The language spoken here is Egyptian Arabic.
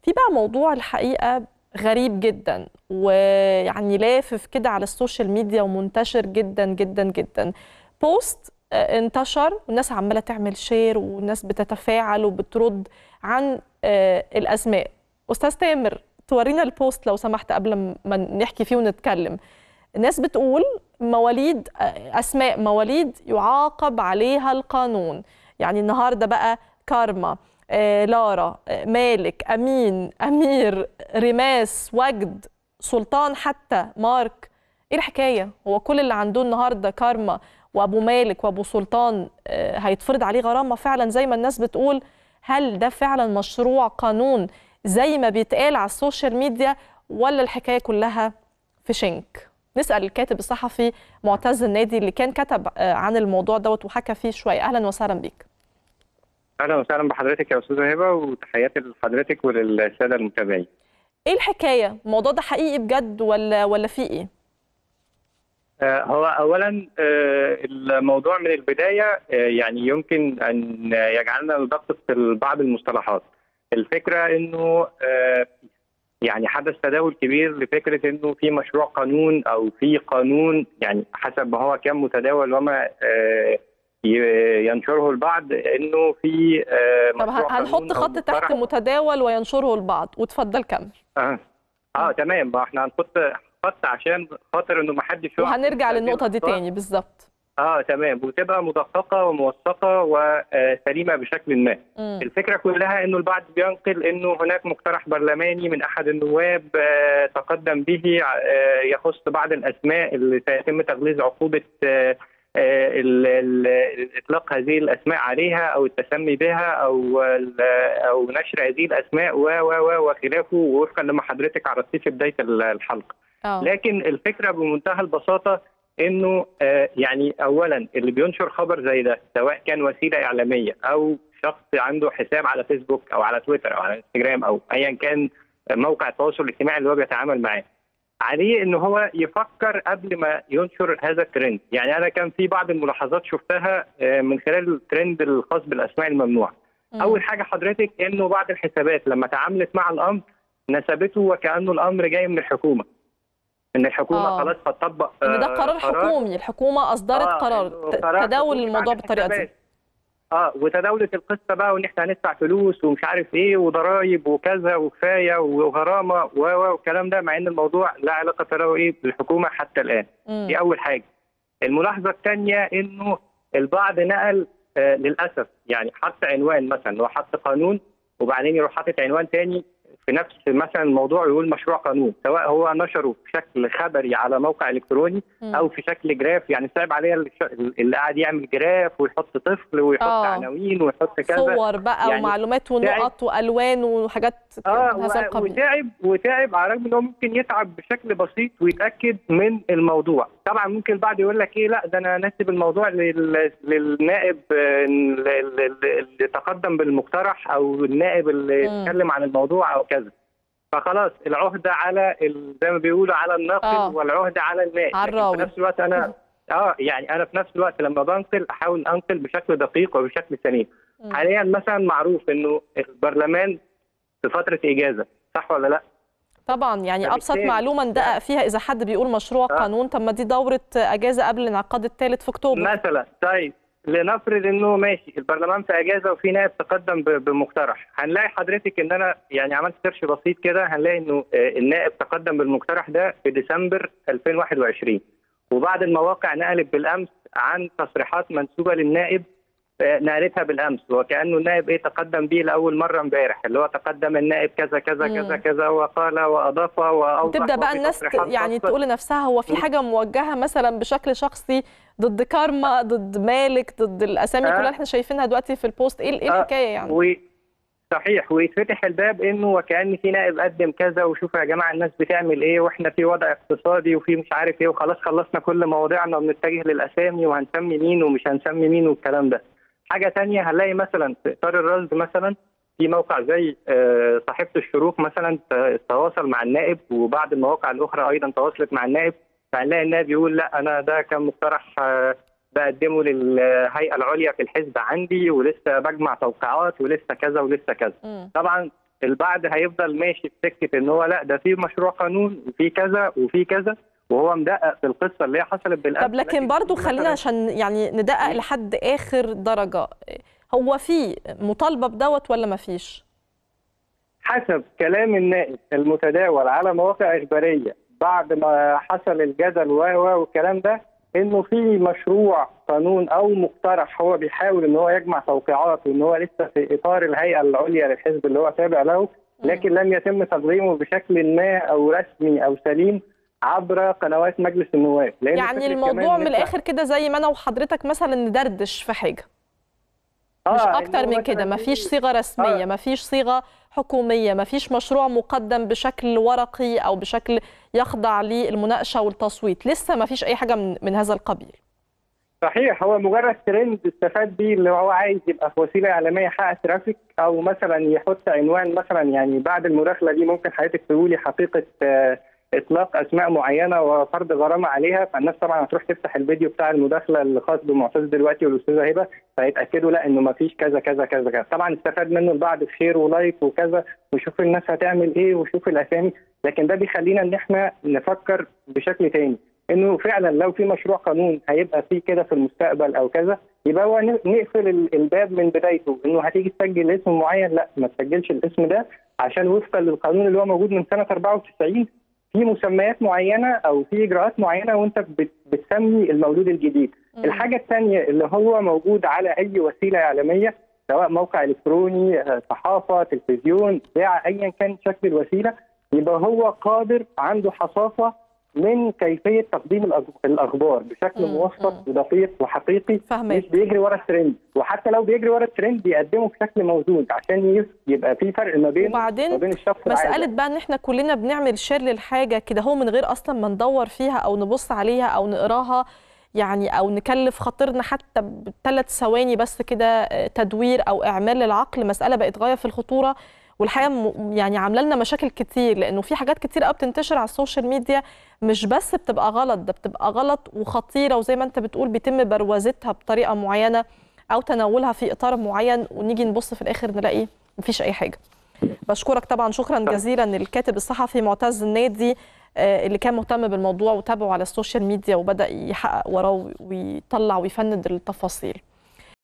في بقى موضوع الحقيقه غريب جدا ويعني لافف كده على السوشيال ميديا ومنتشر جدا جدا جدا بوست آه، انتشر والناس عماله تعمل شير والناس بتتفاعل وبترد عن آه، الاسماء استاذ تامر تورينا البوست لو سمحت قبل ما نحكي فيه ونتكلم الناس بتقول مواليد آه، اسماء مواليد يعاقب عليها القانون يعني النهارده بقى كارما آه، لارا آه، مالك امين امير رماس وجد سلطان حتى مارك ايه الحكايه هو كل اللي عنده النهارده كارما وابو مالك وابو سلطان آه، هيتفرض عليه غرامه فعلا زي ما الناس بتقول هل ده فعلا مشروع قانون زي ما بيتقال على السوشيال ميديا ولا الحكايه كلها في شنك نسال الكاتب الصحفي معتز النادي اللي كان كتب آه، عن الموضوع دوت وحكى فيه شويه اهلا وسهلا بيك اهلا وسهلا بحضرتك يا استاذه هبه وتحياتي لحضرتك وللساده المتابعين. ايه الحكايه الموضوع ده حقيقي بجد ولا ولا في ايه آه، هو اولا آه، الموضوع من البدايه آه، يعني يمكن ان يجعلنا ندقق في بعض المصطلحات. الفكره انه آه، يعني حدث تداول كبير لفكره انه في مشروع قانون او في قانون يعني حسب ما هو كان متداول وما آه، ي- ينشره البعض انه في آه، طب مشروع هن- هنحط قانون أو خط تحت مقترح متداول وينشره البعض وتفضل كمل اه اه تمام ما احنا هنحط خط عشان خاطر انه ما حدش يقع وهنرجع في هذه للنقطه دي الأخطاء. تاني بالظبط اه تمام وتبقى مدققه وموثقه وسليمه بشكل ما. مم. الفكره كلها انه البعض بينقل انه هناك مقترح برلماني من احد النواب آه، تقدم به آه، يخص بعض الاسماء اللي سيتم تغليظ عقوبه آه، آه، ال- ال- اطلاق هذه الاسماء عليها او التسمي بها او ال- او نشر هذه الاسماء و و و وخلافه وفقا لما حضرتك عرضتيه في بدايه الحلقه. اه لكن الفكره بمنتهى البساطه انه آه، يعني اولا اللي بينشر خبر زي ده سواء كان وسيله اعلاميه او شخص عنده حساب على فيسبوك او على تويتر او على انستجرام او ايا كان موقع التواصل الاجتماعي اللي هو بيتعامل معاه عليه ان هو يفكر قبل ما ينشر هذا الترند يعني انا كان في بعض الملاحظات شفتها آه، من خلال الترند الخاص بالاسماء الممنوعه مم. اول حاجه حضرتك انه بعض الحسابات لما تعاملت مع الامر نسبته وكانه الامر جاي من الحكومه ان الحكومه آه. خلاص هتطبق ان ده آه، قرار حكومي الحكومه اصدرت آه، قرار إنه ت- قرار تداول حكومي الموضوع بعد بالطريقه دي الحسابات. اه وتداولت القصه بقى وان احنا هندفع فلوس ومش عارف ايه وضرايب وكذا وكفايه وغرامه و و والكلام ده مع ان الموضوع لا علاقه له ايه بالحكومه حتى الان مم. دي اول حاجه الملاحظه الثانيه انه البعض نقل آه للاسف يعني حط عنوان مثلا هو حط قانون وبعدين يروح حاطط عنوان تاني في نفس مثلا الموضوع يقول مشروع قانون سواء هو نشره بشكل خبري على موقع الكتروني مم. او في شكل جراف يعني صعب عليا اللي- اللي قاعد يعمل جراف ويحط طفل ويحط آه. عناوين ويحط كذا صور بقى يعني ومعلومات ونقط والوان وحاجات اه من هذا و- القبيل وتعب وتعب على الرغم ان هو ممكن يتعب بشكل بسيط ويتاكد من الموضوع طبعا ممكن البعض يقول لك ايه لا ده انا نسب الموضوع لل- للنائب آه، ال- ال- ال- اللي تقدم بالمقترح او النائب اللي مم. اتكلم عن الموضوع او كذا فخلاص العهده على ال- زي ما بيقولوا على الناقل آه. والعهده على النائب على لكن الراوي. في نفس الوقت انا اه يعني انا في نفس الوقت لما بنقل احاول انقل بشكل دقيق وبشكل سليم مم. حاليا مثلا معروف انه البرلمان في فتره اجازه صح ولا لا؟ طبعا يعني ابسط فبالتالي- معلومه ندقق فيها اذا حد بيقول مشروع آه. قانون طب ما دي دوره اجازه قبل الانعقاد الثالث في اكتوبر مثلا طيب لنفرض انه ماشي البرلمان في اجازه وفي نائب تقدم ب- بمقترح هنلاقي حضرتك ان انا يعني عملت سيرش بسيط كده هنلاقي انه آه، النائب تقدم بالمقترح ده في ديسمبر 2021 وبعض المواقع نقلت بالامس عن تصريحات منسوبه للنائب آه، نقلتها بالامس وكانه النائب ايه تقدم به لاول مره امبارح اللي هو تقدم النائب كذا كذا مم. كذا كذا وقال واضاف واوضح تبدا بقى وفي الناس ت- تصريحات يعني خاصة. تقول لنفسها هو في مم. حاجه موجهه مثلا بشكل شخصي ضد كارما ضد مالك ضد الاسامي آه. كلها اللي احنا شايفينها دلوقتي في البوست ايه ايه آه. الحكايه يعني و... صحيح ويتفتح الباب انه وكان في نائب قدم كذا وشوفوا يا جماعه الناس بتعمل ايه واحنا في وضع اقتصادي وفي مش عارف ايه وخلاص خلصنا كل مواضيعنا وبنتجه للاسامي وهنسمي مين ومش هنسمي مين والكلام ده. حاجه تانية هنلاقي مثلا في اطار الرصد مثلا في موقع زي آه، صحيفه الشروق مثلا ت- تواصل مع النائب وبعض المواقع الاخرى ايضا تواصلت مع النائب فهنلاقي النائب يقول لا انا ده كان مقترح آه، بقدمه للهيئه العليا في الحزب عندي ولسه بجمع توقيعات ولسه كذا ولسه كذا مم. طبعا البعض هيفضل ماشي في سكه ان هو لا ده في مشروع قانون وفي كذا وفي كذا وهو مدقق في القصه اللي هي حصلت بالامس طب لكن برضو خلينا عشان يعني ندقق لحد اخر درجه هو في مطالبه بدوت ولا ما فيش؟ حسب كلام النائب المتداول على مواقع اخباريه بعد ما حصل الجدل و والكلام ده انه في مشروع قانون او مقترح هو بيحاول ان هو يجمع توقيعات وان هو لسه في اطار الهيئه العليا للحزب اللي هو تابع له لكن لم يتم تقديمه بشكل ما او رسمي او سليم عبر قنوات مجلس النواب لأن يعني الموضوع من الاخر كده زي ما انا وحضرتك مثلا ندردش في حاجه آه مش اكتر من كده مفيش صيغه رسميه آه مفيش صيغه حكوميه مفيش مشروع مقدم بشكل ورقي او بشكل يخضع للمناقشه والتصويت لسه مفيش اي حاجه من, من هذا القبيل صحيح هو مجرد ترند استفاد بيه اللي هو عايز يبقى في وسيله اعلاميه يحقق ترافيك او مثلا يحط عنوان مثلا يعني بعد المداخله دي ممكن حضرتك تقولي حقيقه اطلاق اسماء معينه وفرض غرامه عليها فالناس طبعا هتروح تفتح الفيديو بتاع المداخله اللي خاص بمعتز دلوقتي والاستاذه هبه فيتاكدوا لا انه ما فيش كذا كذا كذا كذا طبعا استفاد منه البعض في شير ولايك وكذا وشوف الناس هتعمل ايه وشوف الاسامي لكن ده بيخلينا ان احنا نفكر بشكل تاني انه فعلا لو في مشروع قانون هيبقى فيه كده في المستقبل او كذا يبقى هو نقفل الباب من بدايته انه هتيجي تسجل اسم معين لا ما تسجلش الاسم ده عشان وفقا للقانون اللي هو موجود من سنه 94 في مسميات معينه او في اجراءات معينه وانت بتسمي المولود الجديد. مم. الحاجه الثانيه اللي هو موجود على اي وسيله اعلاميه سواء موقع الكتروني صحافه تلفزيون اذاعه ايا كان شكل الوسيله يبقى هو قادر عنده حصافه من كيفيه تقديم الاخبار بشكل موثق ودقيق وحقيقي فهمت. مش بيجري ورا الترند وحتى لو بيجري ورا الترند بيقدمه بشكل موزون عشان يبقى في فرق ما بين وبعدين ما بين الشخص مساله العادي. بقى ان احنا كلنا بنعمل شير للحاجه كده هو من غير اصلا ما ندور فيها او نبص عليها او نقراها يعني او نكلف خاطرنا حتى بثلاث ثواني بس كده تدوير او اعمال للعقل مساله بقت غايه في الخطوره والحقيقه يعني عامله لنا مشاكل كتير لانه في حاجات كتير قوي بتنتشر على السوشيال ميديا مش بس بتبقى غلط ده بتبقى غلط وخطيره وزي ما انت بتقول بيتم بروازتها بطريقه معينه او تناولها في اطار معين ونيجي نبص في الاخر نلاقي مفيش اي حاجه بشكرك طبعا شكرا جزيلا الكاتب الصحفي معتز النادي اللي كان مهتم بالموضوع وتابعه على السوشيال ميديا وبدا يحقق وراه ويطلع ويفند التفاصيل